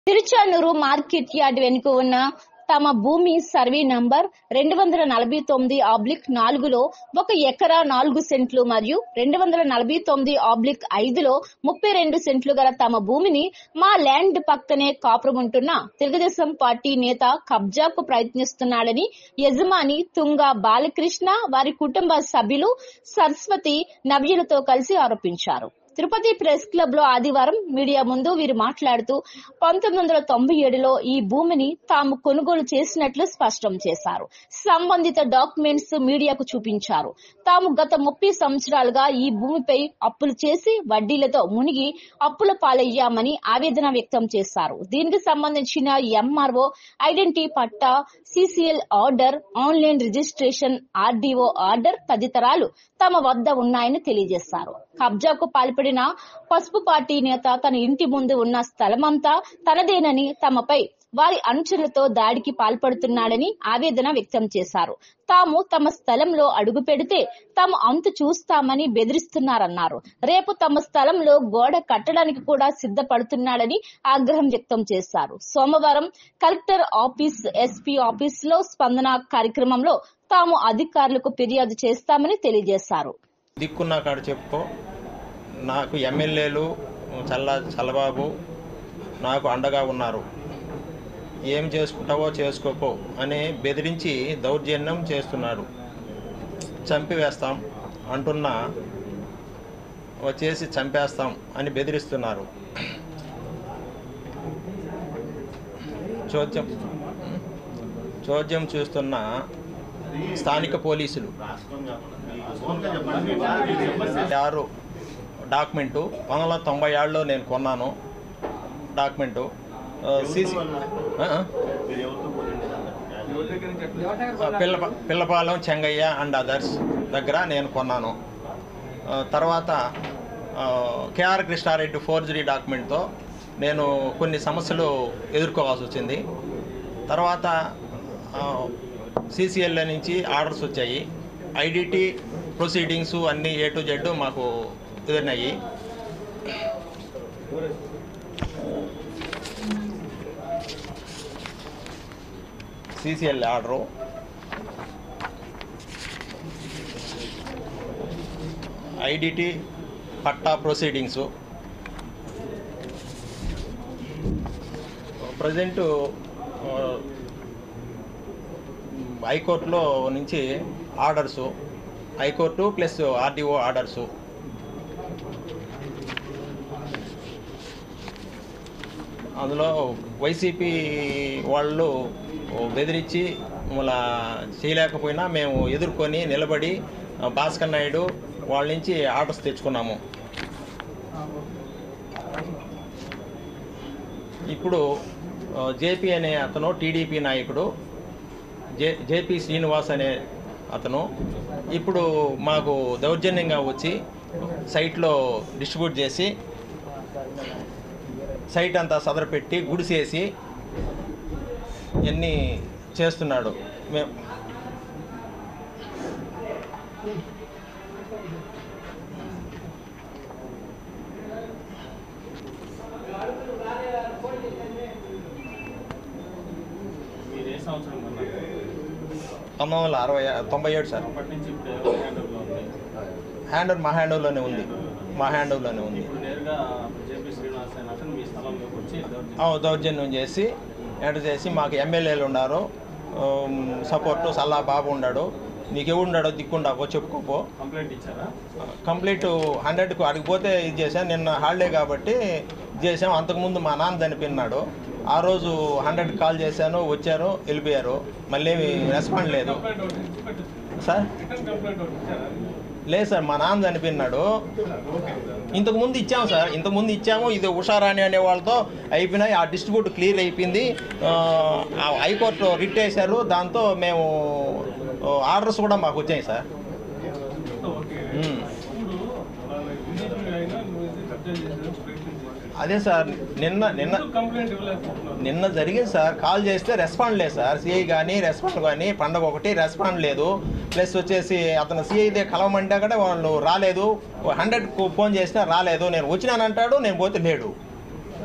Tiruchanur market yard వెనుక ఉన్న తమ భూమి సర్వే నంబర్ రెండు వందల నలభై తొమ్మిది ఆబ్లిక్ నాలుగులో ఒక ఎకరా నాలుగు సెంట్లు మరియు రెండు వందల నలభై తొమ్మిది ఆబ్లిక్ ఐదులో ముప్పై రెండు సెంట్లు గల తమ భూమిని మా ల్యాండ్ పక్కనే కాపురముంటున్న తెలుగుదేశం పార్టీ నేత కబ్జాకు ప్రయత్నిస్తున్నాడని యజమాని తుంగ బాలకృష్ణ వారి కుటుంబ సభ్యులు సరస్వతి నవ్యులతో కలిసి ఆరోపించారు తిరుపతి ప్రెస్ క్లబ్ లో ఆదివారం మీడియా ముందు వీరు మాట్లాడుతూ పంతొమ్మిది వందల తొంభై ఏడులో ఈ భూమిని తాము కొనుగోలు చేసినట్లు స్పష్టం చేశారు సంబంధిత డాక్యుమెంట్స్ మీడియాకు చూపించారు తాము గత ముప్పై సంవత్సరాలుగా ఈ భూమిపై అప్పులు చేసి వడ్డీలతో మునిగి అప్పుల పాలయ్యామని ఆవేదన వ్యక్తం చేశారు దీనికి సంబంధించిన MRO identity patta CCL order online registration RDO order తదితరాలు తమ వద్ద ఉన్నాయని తెలియజేశారు కబ్జాకు పాల్పడిన పసుపు పార్టీ నేత తన ఇంటి ముందు ఉన్న స్థలమంతా తనదేనని తమపై వారి అనుచరులతో దాడికి పాల్పడుతున్నాడని ఆవేదన వ్యక్తం చేశారు తాము తమ స్థలంలో అడుగు పెడితే తాము అంతు చూస్తామని బెదిరిస్తున్నారన్నారు రేపు తమ స్థలంలో గోడ కట్టడానికి కూడా సిద్ధపడుతున్నాడని ఆగ్రహం వ్యక్తం చేశారు సోమవారం కలెక్టర్ ఆఫీస్ ఎస్పీ ఆఫీస్ లో స్పందన కార్యక్రమంలో తాము అధికారులకు ఫిర్యాదు చేస్తామని తెలియజేశారు దిక్కున్నా కాడ చెప్పుకో నాకు ఎమ్మెల్యేలు చల్ల చల్లబాబు నాకు అండగా ఉన్నారు ఏం చేసుకుంటావో చేసుకోపో అని బెదిరించి దౌర్జన్యం చేస్తున్నాడు చంపివేస్తాం అంటున్నా వచ్చేసి చంపేస్తాం అని బెదిరిస్తున్నారు చోద్యం చోద్యం చూస్తున్న స్థానిక పోలీసులు ఆరు డాక్యుమెంటు పంతొమ్మిది వందల తొంభై ఏడులో నేను కొన్నాను డాక్యుమెంటు సీసీ పిల్ల పిల్లపాలెం చెంగయ్య అండ్ అదర్స్ దగ్గర నేను కొన్నాను ఆ, తర్వాత కేఆర్ కృష్ణారెడ్డి ఫోర్జరీ డాక్యుమెంట్తో నేను కొన్ని సమస్యలు ఎదుర్కోవాల్సి వచ్చింది తర్వాత సిసిఎల్ నుంచి ఆర్డర్స్ వచ్చాయి ఐడిటి ప్రొసీడింగ్స్ అన్నీ ఏ టు జెడ్ మాకు ఎదురినాయి సిసిఎల్ ఆర్డరు ఐడిటి పట్టా ప్రొసీడింగ్స్ ప్రజెంటు హైకోర్టులో నుంచి orders high court plus RDO orders అందులో వైసీపీ వాళ్ళు బెదిరించి మళ్ళా చేయలేకపోయినా మేము ఎదుర్కొని నిలబడి ఆ, భాస్కర్ నాయుడు వాళ్ళ నుంచి ఆర్డర్స్ తెచ్చుకున్నాము ఇప్పుడు జేపీ అనే అతను టీడీపీ నాయకుడు జే జేపీ శ్రీనివాస్ అనే అతను ఇప్పుడు మాకు దౌర్జన్యంగా వచ్చి సైట్లో డిస్ట్రిబ్యూట్ చేసి సైట్ అంతా సదరపెట్టి గుడిసేసి ఇవన్నీ చేస్తున్నాడు మేము మీరు ఏ సంవత్సరం కొన్నారు పంతొమ్మిది వందల అరవై తొంభై ఏడు సార్ అప్పటి నుంచి ఇప్పుడు హ్యాండ్ఓవర్లో ఉంది హ్యాండ్ మా హ్యాండ్లోనే ఉంది మా హ్యాండ్లోనే ఉంది ఇప్పుడు నేరుగా జేపీ శ్రీనివాస్ అయిన అతను మీ స్థలంలోకి వచ్చి దౌర్జన్యం ఆ, దౌర్జన్యం చేసి ఎంటర్ చేసి మాకు ఎమ్మెల్యేలు ఉన్నారు సపోర్టు సల్లా బాబు ఉన్నాడు నీకు ఎవడు ఉన్నాడో దిక్కుండాకో చెప్పుకోపో కంప్లైంట్ ఇచ్చారా కంప్లీట్ హండ్రెడ్కు అడిగిపోతే ఇది చేశాను నిన్న హాలిడే కాబట్టి ఇది చేసాం అంతకుముందు మా నాన్న చనిపోయినాడు ఆ రోజు హండ్రెడ్ కాల్ చేశాను వచ్చారు వెళ్ళిపోయారు మళ్ళీ ఏమి రెస్పాండ్ లేదు కంప్లైంట్ ఒకటి ఇచ్చి పెట్టచ్చు సార్ రిటర్న్ కంప్లైంట్ ఒకటి ఇచ్చారా లేదు సార్ మా నాన్న చనిపోయినాడు ఇంతకు ముందు ఇచ్చాము సార్ ఇంతకు ముందు ఇచ్చాము ఇది ఉషారాణి అనే వాళ్ళతో అయిపోయినాయి ఆ డిస్ట్రిబ్యూట్ క్లియర్ అయిపోయింది ఆ, ఆ హైకోర్టు రిట్ వేశారు దాంతో మేము ఆర్డర్స్ కూడా మాకు వచ్చాయి సార్ ఓకే ఉమ్. ఇప్పుడు వాళ్ళ బీజేపీ అయినా నువ్వు ఇది కబ్జా చేసేందుకు ప్రయత్నం చేశారు అదే సార్ నిన్న నిన్న ఎందుకు కంప్లైంట్ ఇవ్వలేకపోతున్నారు నిన్న జరిగింది సార్ కాల్ చేస్తే రెస్పాండ్ లేదు సార్ సిఐ కానీ రెస్పాండ్ కానీ పండగ ఒకటి రెస్పాండ్ లేదు ప్లస్ వచ్చేసి అతను సిఐదే కలవమంటే కూడా వాళ్ళు రాలేదు హండ్రెడ్ ఫోన్ చేసినా రాలేదు నేను వచ్చినానంటాడు నేను పోతే లేడు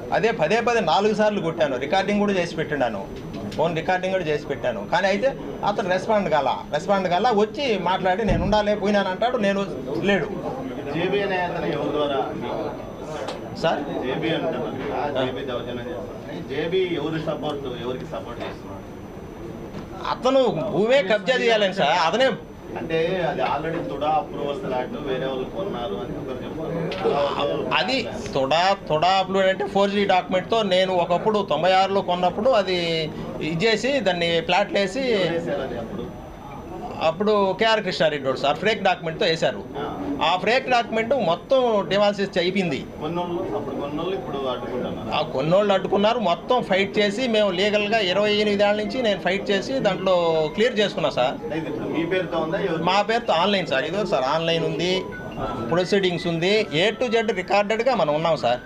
అదే పదే పదే నాలుగు సార్లు కొట్టాను రికార్డింగ్ కూడా చేసి పెట్టినాను ఫోన్ రికార్డింగ్ కూడా చేసి పెట్టాను కానీ అయితే అతను రెస్పాండ్ కాల రెస్పాండ్ కాల వచ్చి మాట్లాడి నేను ఉండాలే పోయినాను అంటాడు నేను లేడు జేబీ అనే అతను ఎవరి ద్వారా సార్ జేబీ అంటున్నారు కదా, జేబీ దౌర్జన్యం చేస్తున్నారు జేబీ ఎవరు సపోర్ట్ ఎవరికి సపోర్ట్ చేస్తున్నారు అతను భూమే కబ్జా చేయాలని సార్ అతనే అంటే అది ఆల్రెడీ తుడా అప్రూవల్స్ లాంటి వేరే వాళ్ళు కొన్నారు అని ఒకరు చెప్తారు అది తొడా తొడా అప్లోడ్ అంటే ఫోర్ జీ డాక్యుమెంట్తో నేను ఒకప్పుడు తొంభై ఆరులో కొన్నప్పుడు అది ఇది చేసి దాన్ని ప్లాట్లు వేసి చేశారు అది అప్పుడు అప్పుడు కేఆర్ కృష్ణారెడ్డి వాడు సార్ ఫ్రేక్ డాక్యుమెంట్తో వేశారు ఆ. ఆ ఫ్రేక్ డాక్యుమెంట్ మొత్తం డిమాలిసిస్ అయిపోయింది కొన్నోళ్ళు అప్పుడు కొన్నోళ్ళు ఇప్పుడు అడ్డుకుంటున్నారు ఆ కొన్నోళ్ళు అడ్డుకున్నారు మొత్తం ఫైట్ చేసి మేము లీగల్గా ఇరవై ఎనిమిది ఏళ్ళ నుంచి నేను ఫైట్ చేసి దాంట్లో క్లియర్ చేసుకున్నా సార్ ఇది ఇప్పుడు మీ పేరుతో ఉందా ఎవరు మా పేరుతో ఆన్లైన్ సార్ ఇదో సార్ ఆన్లైన్ ఉంది ప్రొసీడింగ్స్ ఉంది ఏ టు జెడ్ రికార్డెడ్గా మనం ఉన్నాం సార్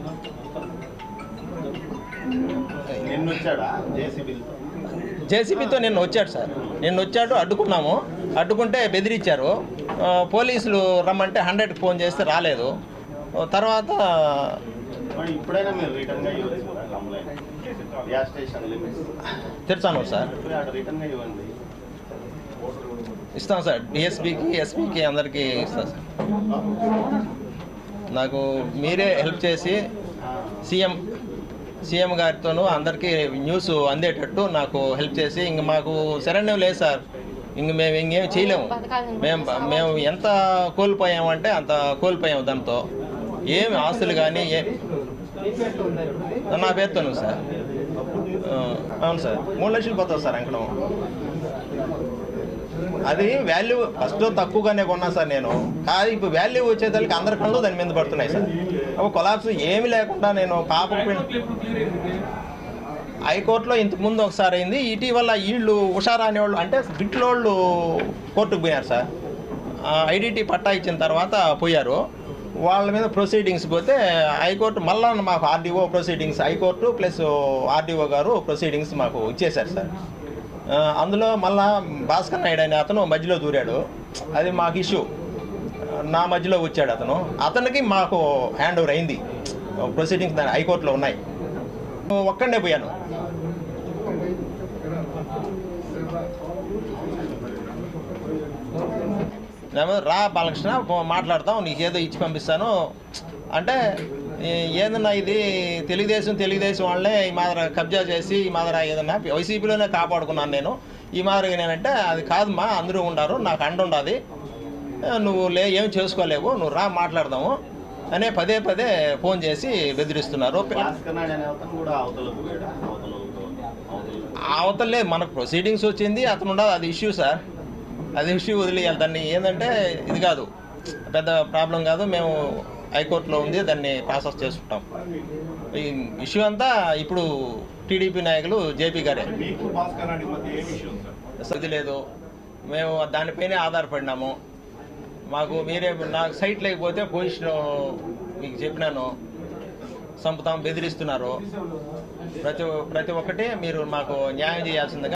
నిన్ను వచ్చాడా జేసీబీలతో జేసీబీతో నిన్న వచ్చాడు సార్ నిన్న వచ్చాడు అడ్డుకున్నాము అడ్డుకుంటే బెదిరించారు ఆ, పోలీసులు రమ్మంటే హండ్రెడ్కి ఫోన్ చేస్తే రాలేదు ఆ, తర్వాత మరి ఇప్పుడైనా మీరు రిటర్న్ గా ఇవ్వచ్చు కదా కంప్లైంట్ గ్యాస్ స్టేషన్ లిమిట్స్ తెచ్చాను సార్ ఇప్పుడు అక్కడ రిటర్న్ గా ఇవ్వండి ఇస్తాం సార్ డిఎస్పీకి ఎస్పీకి అందరికీ ఇస్తాం సార్ నాకు మీరే హెల్ప్ చేసి సీఎం సీఎం గారితోనూ అందరికీ న్యూస్ అందేటట్టు నాకు హెల్ప్ చేసి ఇంక మాకు శరణ్యం లేదు సార్ ఇంక మేము ఇంకేం చేయలేము మేము మేము ఎంత కోల్పోయామంటే అంత కోల్పోయాము దాంతో ఏమి ఆస్తులు కానీ ఏ నా పేరుతోను సార్ ఆ, అవును సార్ మూడు లక్షలు పోతుంది సార్ అంకడం అది వాల్యూ ఫస్ట్ తక్కువగానే కొన్నా సార్ నేను కానీ ఇప్పుడు వాల్యూ వచ్చేసరికి అందరి కళ్ళు దాని మీద పడుతున్నాయి సార్ ఒక కొలాప్స్ ఏమి లేకుండా నేను పాప హైకోర్టులో ఎప్పుడు క్లియర్ అయింది హైకోర్టులో ఇంతకు ముందు ఒకసారి అయింది ఇటీవల వీళ్ళు ఉషారా అనేవాళ్ళు అంటే బిట్లోళ్ళు కోర్టుకు పోయారు సార్ ఐడిటి పట్టా ఇచ్చిన తర్వాత పోయారు వాళ్ళ మీద ప్రొసీడింగ్స్ పోతే హైకోర్టు మళ్ళా మాకు RDO proceedings high court plus RDO గారు ప్రొసీడింగ్స్ మాకు ఇచ్చేశారు సార్ ఆ, అందులో మళ్ళా భాస్కర్ నాయుడు అనే అతను మధ్యలో దూరాడు అది మాకు ఇష్యూ నా మధ్యలో వచ్చాడు అతను అతనికి మాకు హ్యాండ్ ఓవర్ అయింది ప్రొసీడింగ్స్ దాని హైకోర్టులో ఉన్నాయి ఒక్కడే పోయాను ఏమో, రా బాలకృష్ణ పో- మాట్లాడతాం నీకు ఏదో ఇచ్చి పంపిస్తాను అంటే ఏ- ఏదన్నా ఇది తెలుగుదేశం తెలుగుదేశం వాళ్ళే ఈ మాదిర కబ్జా చేసి ఈ మాదిర ఏదన్నా వైసీపీలోనే కాపాడుకున్నాను నేను ఈ మాదిరిగా నేనంటే అది కాదమ్మా అందరూ ఉండారు నాకు అండ ఉండాది నువ్వు లే ఏం చేసుకోలేవు నువ్వు రా మాట్లాడదాము అనే పదే పదే ఫోన్ చేసి బెదిరిస్తున్నారు భాస్కర్ నాయుడు అనే అతను కూడా అవతలకు పోయాడా అవతలకు అవతలకు అవతలే మనకు ప్రొసీడింగ్స్ వచ్చింది అతను ఉండదు అది ఇష్యూ సార్ అది ఇష్యూ వదిలేయాలి దాన్ని ఏంటంటే ఇది కాదు పెద్ద ప్రాబ్లం కాదు మేము హైకోర్టులో ఉంది దాన్ని ప్రాసెస్ చేసుకుంటాం ఈ ఇష్యూ అంతా ఇప్పుడు టీడీపీ నాయకులు జేపీ గారే మీకు భాస్కర్ నాయుడు మధ్య ఏ విషయం సార్ ఇది లేదు మేము దానిపైనే ఆధారపడినాము మాకు మీరే నాకు సైట్ లేకపోతే పొజిషన్ మీకు చెప్పినాను చంపుతాం బెదిరిస్తున్నారు ప్రతి ప్రతి ఒక్కటి మీరు మాకు న్యాయం చేయాల్సిందిగా